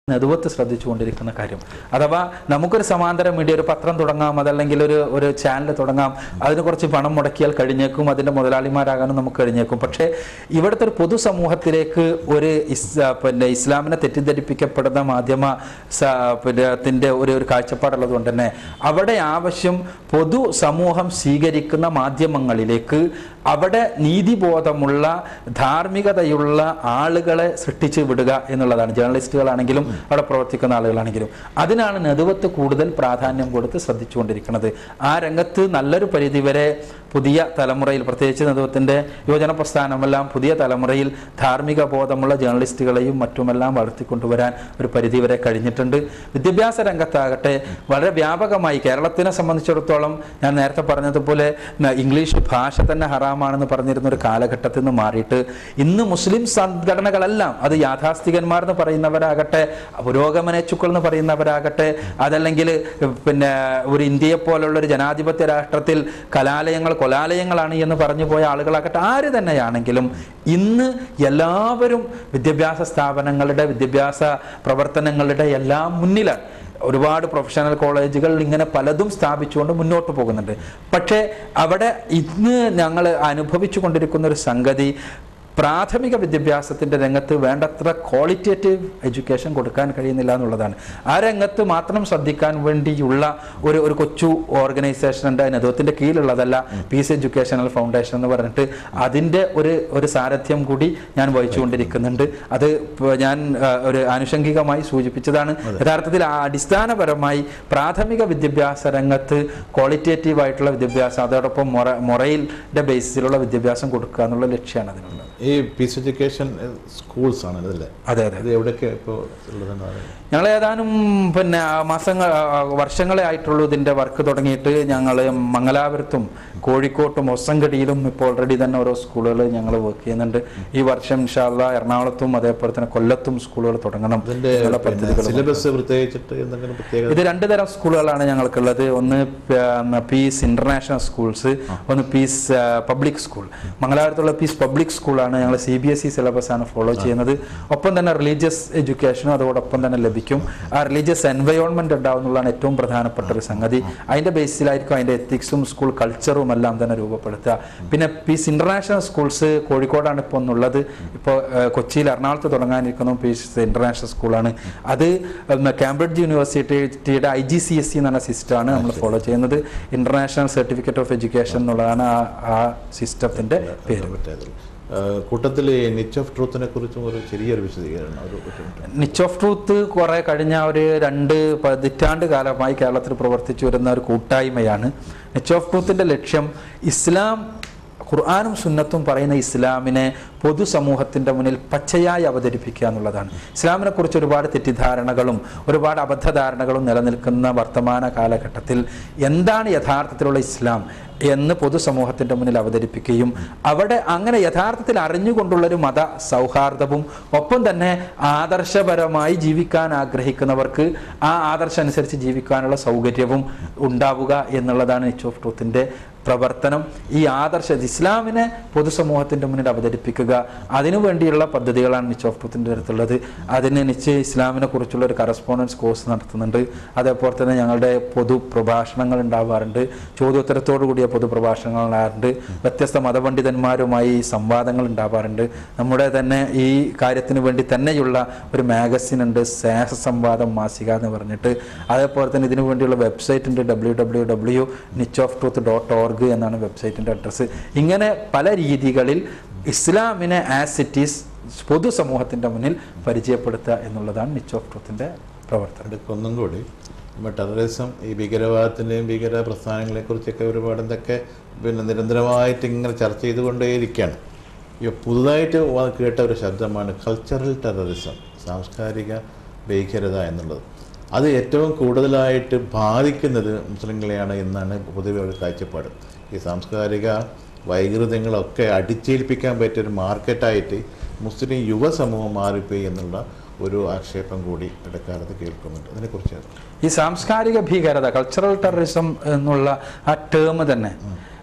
നെതുവത്ത് ശ്രദ്ധിച്ചുകൊണ്ടിരിക്കുന്ന കാര്യം അഥവാ നമുക്കൊരു സമാന്തര മീഡിയ ഒരു പത്രം തുടങ്ങാം അതല്ലെങ്കിൽ ഒരു ഒരു ചാനൽ തുടങ്ങാം അതിന് കുറച്ച് പണം മുടക്കിയാൽ കഴിഞ്ഞേക്കും അതിൻ്റെ മുതലാളിമാരാകാനും നമുക്ക് കഴിഞ്ഞേക്കും പക്ഷേ ഇവിടുത്തെ ഒരു പൊതുസമൂഹത്തിലേക്ക് ഒരു ഇസ് പിന്നെ ഇസ്ലാമിനെ തെറ്റിദ്ധരിപ്പിക്കപ്പെടുന്ന മാധ്യമ സ- പിന്നെ ത്തിന്റെ ഒരു ഒരു കാഴ്ചപ്പാടുള്ളത് കൊണ്ട് തന്നെ അവിടെ ആവശ്യം പൊതു സമൂഹം സ്വീകരിക്കുന്ന മാധ്യമങ്ങളിലേക്ക് അവിടെ നീതിബോധമുള്ള ധാർമ്മികതയുള്ള ആളുകളെ സൃഷ്ടിച്ച് വിടുക എന്നുള്ളതാണ് ജേർണലിസ്റ്റുകളാണെങ്കിലും അവിടെ പ്രവർത്തിക്കുന്ന ആളുകളാണെങ്കിലും അതിനാണ് നെതുവത്ത് കൂടുതൽ പ്രാധാന്യം കൊടുത്ത് ശ്രദ്ധിച്ചുകൊണ്ടിരിക്കുന്നത് ആ രംഗത്ത് നല്ലൊരു പരിധിവരെ പുതിയ തലമുറയിൽ പ്രത്യേകിച്ച് നേതൃത്വത്തിൻ്റെ യുവജന പ്രസ്ഥാനമെല്ലാം പുതിയ തലമുറയിൽ ധാർമ്മിക ബോധമുള്ള ജേർണലിസ്റ്റുകളെയും മറ്റുമെല്ലാം വളർത്തിക്കൊണ്ടുവരാൻ ഒരു പരിധിവരെ കഴിഞ്ഞിട്ടുണ്ട് വിദ്യാഭ്യാസ രംഗത്താകട്ടെ വളരെ വ്യാപകമായി കേരളത്തിനെ സംബന്ധിച്ചിടത്തോളം ഞാൻ നേരത്തെ പറഞ്ഞതുപോലെ ന- ഇംഗ്ലീഷ് ഭാഷ തന്നെ ഹറാമാണെന്ന് പറഞ്ഞിരുന്ന ഒരു കാലഘട്ടത്തിൽ നിന്ന് മാറിയിട്ട് ഇന്ന് മുസ്ലിം സംഘടനകളെല്ലാം അത് യാഥാസ്ഥികന്മാർ എന്ന് പറയുന്നവരാകട്ടെ പുരോഗമനച്ചുക്കൾ എന്ന് പറയുന്നവരാകട്ടെ അതല്ലെങ്കിൽ പിന്നെ ഒരു ഇന്ത്യയെ പോലുള്ള ഒരു ജനാധിപത്യ രാഷ്ട്രത്തിൽ കലാലയങ്ങൾ കൊലാലയങ്ങളാണ് എന്ന് പറഞ്ഞു പോയ ആളുകളാകട്ടെ ആര് തന്നെയാണെങ്കിലും ഇന്ന് എല്ലാവരും വിദ്യാഭ്യാസ സ്ഥാപനങ്ങളുടെ വിദ്യാഭ്യാസ പ്രവർത്തനങ്ങളുടെ എല്ലാം മുന്നിലാണ് ഒരുപാട് പ്രൊഫഷണൽ കോളേജുകൾ ഇങ്ങനെ പലതും സ്ഥാപിച്ചുകൊണ്ട് മുന്നോട്ട് പോകുന്നുണ്ട് പക്ഷേ അവിടെ ഇന്ന് ഞങ്ങൾ അനുഭവിച്ചു കൊണ്ടിരിക്കുന്ന ഒരു സംഗതി പ്രാഥമിക വിദ്യാഭ്യാസത്തിൻ്റെ രംഗത്ത് വേണ്ടത്ര ക്വാളിറ്റേറ്റീവ് എഡ്യൂക്കേഷൻ കൊടുക്കാൻ കഴിയുന്നില്ല എന്നുള്ളതാണ് ആ രംഗത്ത് മാത്രം ശ്രദ്ധിക്കാൻ വേണ്ടിയുള്ള ഒരു ഒരു കൊച്ചു ഓർഗനൈസേഷൻ ഉണ്ട് നേതൃത്വത്തിൻ്റെ കീഴിലുള്ളതല്ല പീസ് എഡ്യൂക്കേഷണൽ ഫൗണ്ടേഷൻ എന്ന് പറഞ്ഞിട്ട് അതിൻ്റെ ഒരു ഒരു സാരഥ്യം കൂടി ഞാൻ വഹിച്ചുകൊണ്ടിരിക്കുന്നുണ്ട് അത് ഇപ്പൊ ഞാൻ ആ, ഒരു ആനുഷംഗികമായി സൂചിപ്പിച്ചതാണ് യഥാർത്ഥത്തിൽ ആ അടിസ്ഥാനപരമായി പ്രാഥമിക വിദ്യാഭ്യാസ രംഗത്ത് ക്വാളിറ്റേറ്റീവ് ആയിട്ടുള്ള വിദ്യാഭ്യാസം അതോടൊപ്പം മൊറ മൊറയിലിൻ്റെ ബേസിസിലുള്ള വിദ്യാഭ്യാസം കൊടുക്കുക എന്നുള്ള ലക്ഷ്യമാണ് അതിനുള്ളത് ഈ പീസ് എഡ്യൂക്കേഷൻ സ്കൂൾസ് ആണ് അതല്ലേ അതെ അതെ അത് എവിടെയൊക്കെ ഇപ്പോൾ ഉള്ളതെന്നാണ് ഞങ്ങൾ ഏതാനും പിന്നെ മാസങ്ങൾ വർഷങ്ങളെ ആയിട്ടുള്ളൂ ഇതിൻ്റെ വർക്ക് തുടങ്ങിയിട്ട് ഞങ്ങൾ മംഗലാപുരത്തും കോഴിക്കോട്ടും ഒസങ്കടിയിലും ഇപ്പോൾ ഓൾറെഡി തന്നെ ഓരോ സ്കൂളുകൾ ഞങ്ങൾ വർക്ക് ചെയ്യുന്നുണ്ട് ഈ വർഷം ഇൻഷാല്ല എറണാകുളത്തും അതേപോലെ തന്നെ കൊല്ലത്തും സ്കൂളുകൾ തുടങ്ങണം ഇതിന്റെ എന്നുള്ള പിന്നെ പദ്ധതികൾ സിലബസ് പ്രത്യേകിച്ചിട്ട് എന്തെങ്കിലും പ്രത്യേകത ഇത് രണ്ട് തരം സ്കൂളുകളാണ് ഞങ്ങൾക്കുള്ളത് ഒന്ന് പ- പീസ് ഇന്റർനാഷണൽ സ്കൂൾസ് ഒന്ന് പീസ് ആ, പബ്ലിക് സ്കൂൾ മംഗലാപുരത്തുള്ള പീസ് പബ്ലിക് സ്കൂളാണ് ഞങ്ങൾ C B S E syllabus ആണ് ഫോളോ ചെയ്യുന്നത് ഒപ്പം തന്നെ റിലീജിയസ് എഡ്യൂക്കേഷനും അതോടൊപ്പം തന്നെ ലഭിക്കും ആ റിലീജിയസ് എൻവയോൺമെന്റ് ഉണ്ടാവുന്നതാണ് ഏറ്റവും പ്രധാനപ്പെട്ട ഒരു സംഗതി അതിന്റെ ബേസിലായിരിക്കും അതിന്റെ എത്തിക്സും സ്കൂൾ കൾച്ചറും എല്ലാം തന്നെ രൂപപ്പെടുത്തുക പിന്നെ പീസ് ഇന്റർനാഷണൽ സ്കൂൾസ് കോഴിക്കോടാണ് ഇപ്പോൾ ഒന്നുള്ളത് ഇപ്പോൾ കൊച്ചിയിൽ എറണാകുളത്ത് തുടങ്ങാനിരിക്കുന്ന പീസ് ഇന്റർനാഷണൽ സ്കൂളാണ് അത് ഉം, കാംബ്രിഡ്ജ് യൂണിവേഴ്സിറ്റിയുടെ I G C S C എന്ന് പറഞ്ഞ സിസ്റ്റമാണ് നമ്മൾ ഫോളോ ചെയ്യുന്നത് ഇന്റർനാഷണൽ സർട്ടിഫിക്കറ്റ് ഓഫ് എഡ്യൂക്കേഷൻ എന്നുള്ളതാണ് ആ ആ സിസ്റ്റത്തിന്റെ പേര് പറ്റാതില്ല കൂട്ടത്തിൽ നിച്ച് ഓഫ് ട്രൂത്തിനെ കുറിച്ചും ഒരു ചെറിയൊരു വിശദീകരണം ഒരു ബുദ്ധിമുട്ട് നിച്ച് ഓഫ് ട്രൂത്ത് കുറെ കഴിഞ്ഞ ഒരു രണ്ട് പതിറ്റാണ്ട് കാലമായി കേരളത്തിൽ പ്രവർത്തിച്ചു വരുന്ന ഒരു കൂട്ടായ്മയാണ് നിച്ച് ഓഫ് ട്രൂത്തിന്റെ ലക്ഷ്യം ഇസ്ലാം ഖുർആാനും സുന്നത്തും പറയുന്ന ഇസ്ലാമിനെ പൊതുസമൂഹത്തിൻ്റെ മുന്നിൽ പച്ചയായി അവതരിപ്പിക്കുക എന്നുള്ളതാണ് ഇസ്ലാമിനെ കുറിച്ച് ഒരുപാട് തെറ്റിദ്ധാരണകളും ഒരുപാട് അബദ്ധധാരണകളും നിലനിൽക്കുന്ന വർത്തമാന കാലഘട്ടത്തിൽ എന്താണ് യഥാർത്ഥത്തിലുള്ള ഇസ്ലാം എന്ന് പൊതുസമൂഹത്തിൻ്റെ മുന്നിൽ അവതരിപ്പിക്കുകയും അവിടെ അങ്ങനെ യഥാർത്ഥത്തിൽ അറിഞ്ഞുകൊണ്ടുള്ളൊരു മത സൗഹാർദ്ദവും ഒപ്പം തന്നെ ആദർശപരമായി ജീവിക്കാൻ ആഗ്രഹിക്കുന്നവർക്ക് ആ ആദർശം അനുസരിച്ച് ജീവിക്കാനുള്ള സൗകര്യവും ഉണ്ടാവുക എന്നുള്ളതാണ് നിച്ച് ഓഫ് ട്രൂത്തിൻ്റെ പ്രവർത്തനം ഈ ആദർശ ഇസ്ലാമിനെ പൊതുസമൂഹത്തിൻ്റെ മുന്നിൽ അവതരിപ്പിക്കുക അതിനു വേണ്ടിയുള്ള പദ്ധതികളാണ് നിച്ച് ഓഫ് ട്രൂത്തിൻ്റെ അടുത്തുള്ളത് അതിന് നിച്ച് ഇസ്ലാമിനെ കുറിച്ചുള്ള ഒരു കറസ്പോണ്ടൻസ് കോഴ്സ് നടത്തുന്നുണ്ട് അതേപോലെ തന്നെ ഞങ്ങളുടെ പൊതു പ്രഭാഷണങ്ങൾ ഉണ്ടാവാറുണ്ട് ചോദ്യോത്തരത്തോടു കൂടിയ പൊതു പ്രഭാഷണങ്ങൾ ഉണ്ടാകാറുണ്ട് വ്യത്യസ്ത മതപണ്ഡിതന്മാരുമായി സംവാദങ്ങൾ ഉണ്ടാവാറുണ്ട് നമ്മുടെ തന്നെ ഈ കാര്യത്തിന് വേണ്ടി തന്നെയുള്ള ഒരു മാഗസിൻ ഉണ്ട് സ്നേഹ സംവാദം മാസിക എന്ന് പറഞ്ഞിട്ട് അതേപോലെ തന്നെ ഇതിനു വേണ്ടിയുള്ള വെബ്സൈറ്റ് ഉണ്ട് W W W niche of truth dot org എന്നാണ് വെബ്സൈറ്റിൻ്റെ അഡ്രസ്സ് ഇങ്ങനെ പല രീതികളിൽ ഇസ്ലാമിനെ ആസ് ഇറ്റ് ഈസ് പൊതുസമൂഹത്തിൻ്റെ മുന്നിൽ പരിചയപ്പെടുത്തുക എന്നുള്ളതാണ് നിച്ച് ഓഫ് ട്രൂത്തിൻ്റെ പ്രവർത്തനം അടുക്ക് ഒന്നും കൂടി ഇപ്പോൾ ടെററിസം ഈ ഭീകരവാദത്തിൻ്റെയും ഭീകര പ്രസ്ഥാനങ്ങളെക്കുറിച്ചൊക്കെ ഒരുപാട് എന്തൊക്കെ പിന്നെ നിരന്തരമായിട്ട് ഇങ്ങനെ ചർച്ച ചെയ്തുകൊണ്ടേയിരിക്കുകയാണ് ഈ പുതുതായിട്ട് വ- കേട്ട ഒരു ശബ്ദമാണ് കൾച്ചറൽ ടെററിസം സാംസ്കാരിക ഭീകരത എന്നുള്ളത് അത് ഏറ്റവും കൂടുതലായിട്ട് ബാധിക്കുന്നത് മുസ്ലിങ്ങളെയാണ് എന്നാണ് പൊതുവെ ഒരു കാഴ്ചപ്പാട് ഈ സാംസ്കാരിക വൈകൃതങ്ങളൊക്കെ അടിച്ചേൽപ്പിക്കാൻ പറ്റിയ ഒരു മാർക്കറ്റായിട്ട് മുസ്ലിം യുവസമൂഹം മാറിപ്പോയി എന്നുള്ള ഒരു ആക്ഷേപം കൂടി ഇടക്കാലത്ത് കേൾക്കുന്നുണ്ട് അതിനെക്കുറിച്ച് ഈ സാംസ്കാരിക ഭീകരത കൾച്ചറൽ ടെററിസം എന്നുള്ള ആ ടേം തന്നെ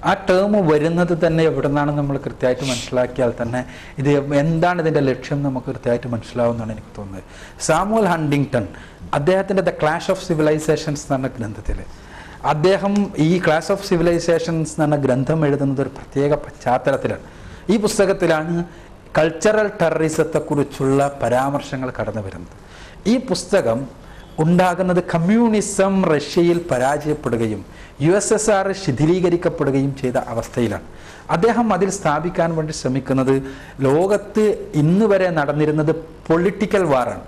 ആ ടേം വരുന്നത് തന്നെ എവിടെ നിന്നാണ് നമ്മൾ കൃത്യമായിട്ട് മനസ്സിലാക്കിയാൽ തന്നെ ഇത് എന്താണ് ഇതിൻ്റെ ലക്ഷ്യം നമുക്ക് കൃത്യമായിട്ട് മനസ്സിലാവുമെന്നാണ് എനിക്ക് തോന്നുന്നത് സാമുവൽ ഹണ്ടിങ്ടൺ അദ്ദേഹത്തിൻ്റെ ദ ക്ലാഷ് ഓഫ് സിവിലൈസേഷൻസ് എന്ന് പറഞ്ഞ ഗ്രന്ഥത്തിൽ അദ്ദേഹം ഈ ക്ലാസ് ഓഫ് സിവിലൈസേഷൻസ് എന്ന് പറഞ്ഞ ഗ്രന്ഥം എഴുതുന്നത് ഒരു പ്രത്യേക പശ്ചാത്തലത്തിലാണ് ഈ പുസ്തകത്തിലാണ് കൾച്ചറൽ ടെററിസത്തെക്കുറിച്ചുള്ള പരാമർശങ്ങൾ കടന്നു വരുന്നത് ഈ പുസ്തകം ഉണ്ടാകുന്നത് കമ്മ്യൂണിസം റഷ്യയിൽ പരാജയപ്പെടുകയും യു എസ് എസ് ആർ ശിഥിലീകരിക്കപ്പെടുകയും ചെയ്ത അവസ്ഥയിലാണ് അദ്ദേഹം അതിൽ സ്ഥാപിക്കാൻ വേണ്ടി ശ്രമിക്കുന്നത് ലോകത്ത് ഇന്ന് വരെ നടന്നിരുന്നത് പൊളിറ്റിക്കൽ വാറാണ്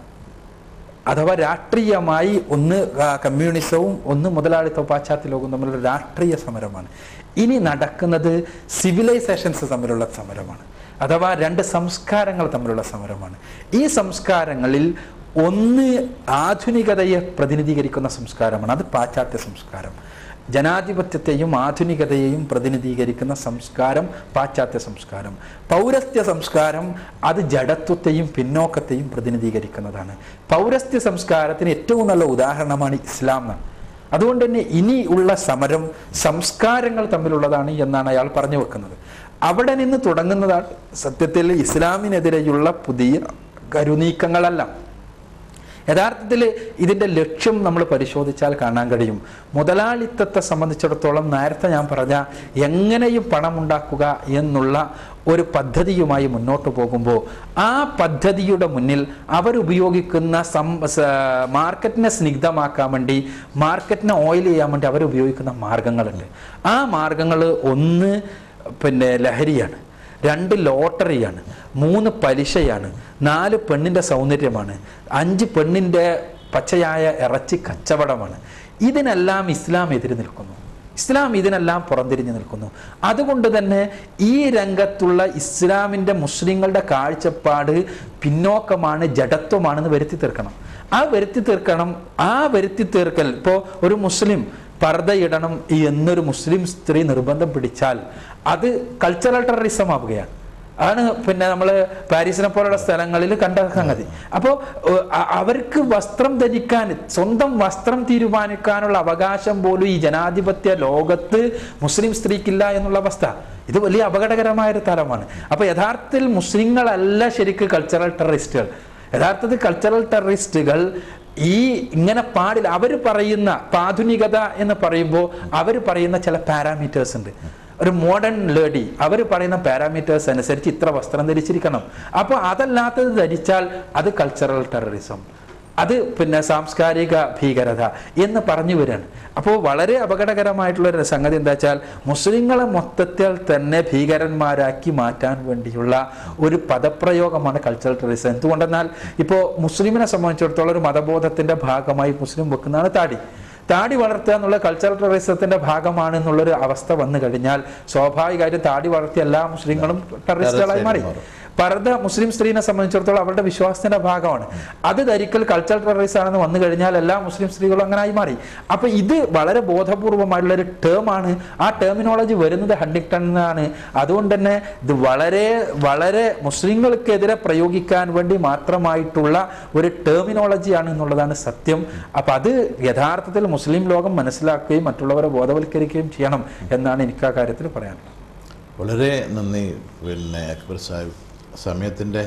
അഥവാ രാഷ്ട്രീയമായി ഒന്ന് ആ, കമ്മ്യൂണിസവും ഒന്ന് മുതലാളിത്ത പാശ്ചാത്യ ലോകവും തമ്മിലുള്ള രാഷ്ട്രീയ സമരമാണ് ഇനി നടക്കുന്നത് സിവിലൈസേഷൻസ് തമ്മിലുള്ള സമരമാണ് അഥവാ രണ്ട് സംസ്കാരങ്ങൾ തമ്മിലുള്ള സമരമാണ് ഈ സംസ്കാരങ്ങളിൽ ഒന്ന് ആധുനികതയെ പ്രതിനിധീകരിക്കുന്ന സംസ്കാരമാണ് അത് പാശ്ചാത്യ സംസ്കാരം ജനാധിപത്യത്തെയും ആധുനികതയെയും പ്രതിനിധീകരിക്കുന്ന സംസ്കാരം പാശ്ചാത്യ സംസ്കാരം പൗരസ്ത്യ സംസ്കാരം അത് ജഡത്വത്തെയും പിന്നോക്കത്തെയും പ്രതിനിധീകരിക്കുന്നതാണ് പൗരസ്ത്യ സംസ്കാരത്തിന് ഏറ്റവും നല്ല ഉദാഹരണമാണ് ഇസ്ലാം എന്നാണ് അതുകൊണ്ട് തന്നെ ഇനി ഉള്ള സമരം സംസ്കാരങ്ങൾ തമ്മിലുള്ളതാണ് എന്നാണ് അയാൾ പറഞ്ഞു വെക്കുന്നത് അവിടെ നിന്ന് തുടങ്ങുന്നതാണ് സത്യത്തിൽ ഇസ്ലാമിനെതിരെയുള്ള പുതിയ കരുനീക്കങ്ങളെല്ലാം യഥാർത്ഥത്തിൽ ഇതിൻ്റെ ലക്ഷ്യം നമ്മൾ പരിശോധിച്ചാൽ കാണാൻ കഴിയും മുതലാളിത്തത്തെ സംബന്ധിച്ചിടത്തോളം നേരത്തെ ഞാൻ പറഞ്ഞ എങ്ങനെയും പണമുണ്ടാക്കുക എന്നുള്ള ഒരു പദ്ധതിയുമായി മുന്നോട്ട് പോകുമ്പോൾ ആ പദ്ധതിയുടെ മുന്നിൽ അവരുപയോഗിക്കുന്ന സം സ- മാർക്കറ്റിനെ സ്നിഗ്ധമാക്കാൻ വേണ്ടി മാർക്കറ്റിനെ ഓയിൽ ചെയ്യാൻ വേണ്ടി അവരുപയോഗിക്കുന്ന മാർഗങ്ങളുണ്ട് ആ മാർഗങ്ങൾ ഒന്ന് പിന്നെ ലഹരിയാണ് രണ്ട് ലോട്ടറിയാണ് മൂന്ന് പലിശയാണ് നാല് പെണ്ണിൻ്റെ സൗന്ദര്യമാണ് അഞ്ച് പെണ്ണിൻ്റെ പച്ചയായ ഇറച്ചി കച്ചവടമാണ് ഇതിനെല്ലാം ഇസ്ലാം എതിര് നിൽക്കുന്നു ഇസ്ലാം ഇതിനെല്ലാം പുറംതിരിഞ്ഞു നിൽക്കുന്നു അതുകൊണ്ട് തന്നെ ഈ രംഗത്തുള്ള ഇസ്ലാമിൻ്റെ മുസ്ലിങ്ങളുടെ കാഴ്ചപ്പാട് പിന്നോക്കമാണ് ജഡത്വമാണെന്ന് വരുത്തി തീർക്കണം ആ വരുത്തി തീർക്കണം ആ വരുത്തി തീർക്കൽ ഇപ്പോൾ ഒരു മുസ്ലിം പർദ്ദയിടണം എന്നൊരു മുസ്ലിം സ്ത്രീ നിർബന്ധം പിടിച്ചാൽ അത് കൾച്ചറൽ ടെററിസം ആവുകയാണ് അതാണ് പിന്നെ നമ്മൾ പാരീസിനെ പോലുള്ള സ്ഥലങ്ങളിൽ കണ്ട സംഗതി അപ്പോൾ അവർക്ക് വസ്ത്രം ധരിക്കാൻ സ്വന്തം വസ്ത്രം തീരുമാനിക്കാനുള്ള അവകാശം പോലും ഈ ജനാധിപത്യ ലോകത്ത് മുസ്ലിം സ്ത്രീക്കില്ല എന്നുള്ള അവസ്ഥ ഇത് വലിയ അപകടകരമായ ഒരു തലമാണ് അപ്പോൾ യഥാർത്ഥത്തിൽ മുസ്ലിങ്ങളല്ല ശരിക്ക് കൾച്ചറൽ ടെററിസ്റ്റുകൾ യഥാർത്ഥത്തിൽ കൾച്ചറൽ ടെററിസ്റ്റുകൾ ഈ ഇങ്ങനെ പാടില്ല അവർ പറയുന്ന ഇപ്പൊ ആധുനികത എന്ന് പറയുമ്പോൾ അവർ പറയുന്ന ചില പാരാമീറ്റേഴ്സ് ഉണ്ട് ഒരു മോഡേൺ ലേഡി അവർ പറയുന്ന പാരാമീറ്റേഴ്സ് അനുസരിച്ച് ഇത്ര വസ്ത്രം ധരിച്ചിരിക്കണം അപ്പോൾ അതല്ലാത്തത് ധരിച്ചാൽ അത് കൾച്ചറൽ ടെററിസം അത് പിന്നെ സാംസ്കാരിക ഭീകരത എന്ന് പറഞ്ഞു വരികയാണ് അപ്പോൾ വളരെ അപകടകരമായിട്ടുള്ള ഒരു സംഗതി എന്താ വെച്ചാൽ മുസ്ലിങ്ങളെ മൊത്തത്തിൽ തന്നെ ഭീകരന്മാരാക്കി മാറ്റാൻ വേണ്ടിയുള്ള ഒരു പദപ്രയോഗമാണ് കൾച്ചറൽ ടെററിസം എന്തുകൊണ്ടെന്നാൽ ഇപ്പോൾ മുസ്ലിമിനെ സംബന്ധിച്ചിടത്തോളം ഒരു മതബോധത്തിന്റെ ഭാഗമായി മുസ്ലിം വെക്കുന്നതാണ് താടി താടി വളർത്തുക എന്നുള്ള കൾച്ചറൽ ടെററിസത്തിന്റെ ഭാഗമാണ് എന്നുള്ളൊരു അവസ്ഥ വന്നു കഴിഞ്ഞാൽ സ്വാഭാവികമായിട്ടും താടി വളർത്തിയ എല്ലാ മുസ്ലിങ്ങളും ടെററിസ്റ്റുകളായി മാറി പർദ്ദ മുസ്ലിം സ്ത്രീനെ സംബന്ധിച്ചിടത്തോളം അവരുടെ വിശ്വാസത്തിന്റെ ഭാഗമാണ് അത് ധരിക്കൽ കൾച്ചറൽ ടെററിസം ആണെന്ന് വന്നു കഴിഞ്ഞാൽ എല്ലാ മുസ്ലിം സ്ത്രീകളും അങ്ങനെ ആയി മാറി അപ്പൊ ഇത് വളരെ ബോധപൂർവമായിട്ടുള്ള ഒരു ടേമാണ് ആ ടെർമിനോളജി വരുന്നത് ഹണ്ടിങ്ടൺ എന്നാണ് അതുകൊണ്ട് തന്നെ ഇത് വളരെ വളരെ മുസ്ലിങ്ങൾക്കെതിരെ പ്രയോഗിക്കാൻ വേണ്ടി മാത്രമായിട്ടുള്ള ഒരു ടെർമിനോളജിയാണ് എന്നുള്ളതാണ് സത്യം അപ്പൊ അത് യഥാർത്ഥത്തിൽ മുസ്ലിം ലോകം മനസ്സിലാക്കുകയും മറ്റുള്ളവരെ ബോധവൽക്കരിക്കുകയും ചെയ്യണം എന്നാണ് എനിക്ക് ആ കാര്യത്തിൽ പറയാനുള്ളത് വളരെ നന്ദി പിന്നെ അക്ബർ സാഹിബ് സമയത്തിൻ്റെ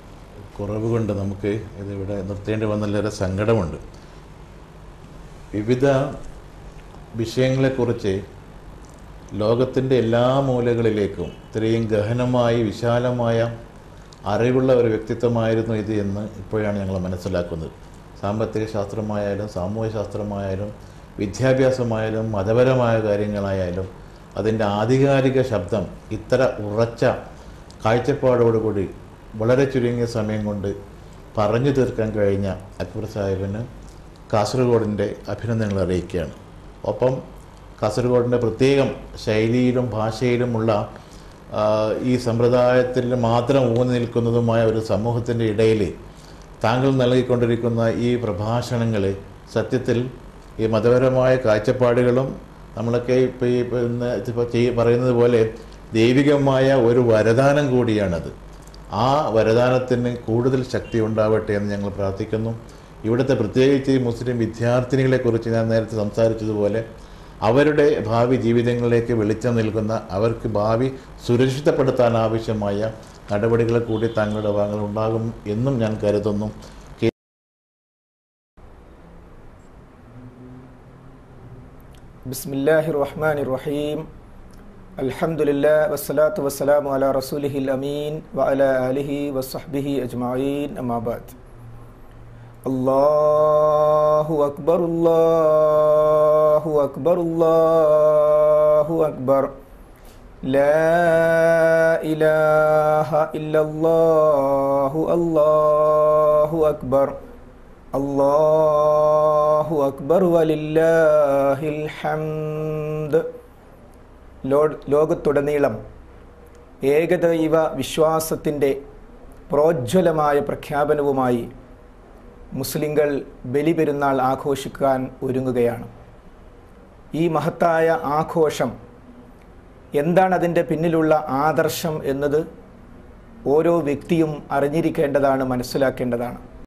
കുറവ് കൊണ്ട് നമുക്ക് ഇതിവിടെ നിർത്തേണ്ടി വന്നല്ലേറെ സങ്കടമുണ്ട് വിവിധ വിഷയങ്ങളെക്കുറിച്ച് ലോകത്തിൻ്റെ എല്ലാ മൂലകളിലേക്കും ഇത്രയും ഗഹനമായി വിശാലമായ അറിവുള്ള ഒരു വ്യക്തിത്വമായിരുന്നു ഇത് എന്ന് ഇപ്പോഴാണ് ഞങ്ങൾ മനസ്സിലാക്കുന്നത് സാമ്പത്തിക ശാസ്ത്രമായാലും സാമൂഹ്യ ശാസ്ത്രമായാലും വിദ്യാഭ്യാസമായാലും മതപരമായ കാര്യങ്ങളായാലും അതിൻ്റെ ആധികാരിക ശബ്ദം ഇത്ര ഉറച്ച കാഴ്ചപ്പാടോടുകൂടി വളരെ ചുരുങ്ങിയ സമയം കൊണ്ട് പറഞ്ഞു തീർക്കാൻ കഴിഞ്ഞ അക്ബർ സാഹിബിന് കാസർഗോഡിൻ്റെ അഭിനന്ദനങ്ങൾ അറിയിക്കുകയാണ് ഒപ്പം കാസർഗോഡിൻ്റെ പ്രത്യേകം ശൈലിയിലും ഭാഷയിലുമുള്ള ആ, ഈ സമ്പ്രദായത്തിൽ മാത്രം ഊന്നി നിൽക്കുന്നതുമായ ഒരു സമൂഹത്തിൻ്റെ ഇടയിൽ താങ്കൾ നൽകിക്കൊണ്ടിരിക്കുന്ന ഈ പ്രഭാഷണങ്ങൾ സത്യത്തിൽ ഈ മതപരമായ കാഴ്ചപ്പാടുകളും നമ്മളൊക്കെ ഇപ്പോൾ ഈ പിന്നെ ഇപ്പോൾ ചെയ്യ പറയുന്നത് പോലെ ദൈവികമായ ഒരു വരദാനം കൂടിയാണത് ആ വരദാനത്തിന് കൂടുതൽ ശക്തി ഉണ്ടാവട്ടെ എന്ന് ഞങ്ങൾ പ്രാർത്ഥിക്കുന്നു ഇവിടുത്തെ പ്രത്യേകിച്ച് ഈ മുസ്ലിം വിദ്യാർത്ഥിനികളെക്കുറിച്ച് ഞാൻ നേരത്തെ സംസാരിച്ചതുപോലെ അവരുടെ ഭാവി ജീവിതങ്ങളിലേക്ക് വെളിച്ചം നൽകുന്ന അവർക്ക് ഭാവി സുരക്ഷിതപ്പെടുത്താൻ ആവശ്യമായ നടപടികൾ കൂടി താങ്കളുടെ ഭാഗങ്ങൾ ഉണ്ടാകും എന്നും ഞാൻ കരുതുന്നു بسم الله الرحمن الرحيم الحمد لله والصلاة والسلام على رسوله الأمين وعلى آله وصحبه أجمعين أما بعد الله أكبر الله أكبر الله أكبر لا إله إلا الله الله أكبر അള്ളാഹു അക്ബർ വലില്ലാഹിൽ ഹംദ് ലോ- ലോകത്തുടനീളം ഏകദൈവ വിശ്വാസത്തിൻ്റെ പ്രോജ്വലമായ പ്രഖ്യാപനവുമായി മുസ്ലിങ്ങൾ ബലിപെരുന്നാൾ ആഘോഷിക്കാൻ ഒരുങ്ങുകയാണ് ഈ മഹത്തായ ആഘോഷം എന്താണ് അതിൻ്റെ പിന്നിലുള്ള ആദർശം എന്നത് ഓരോ വ്യക്തിയും അറിഞ്ഞിരിക്കേണ്ടതാണ് മനസ്സിലാക്കേണ്ടതാണ്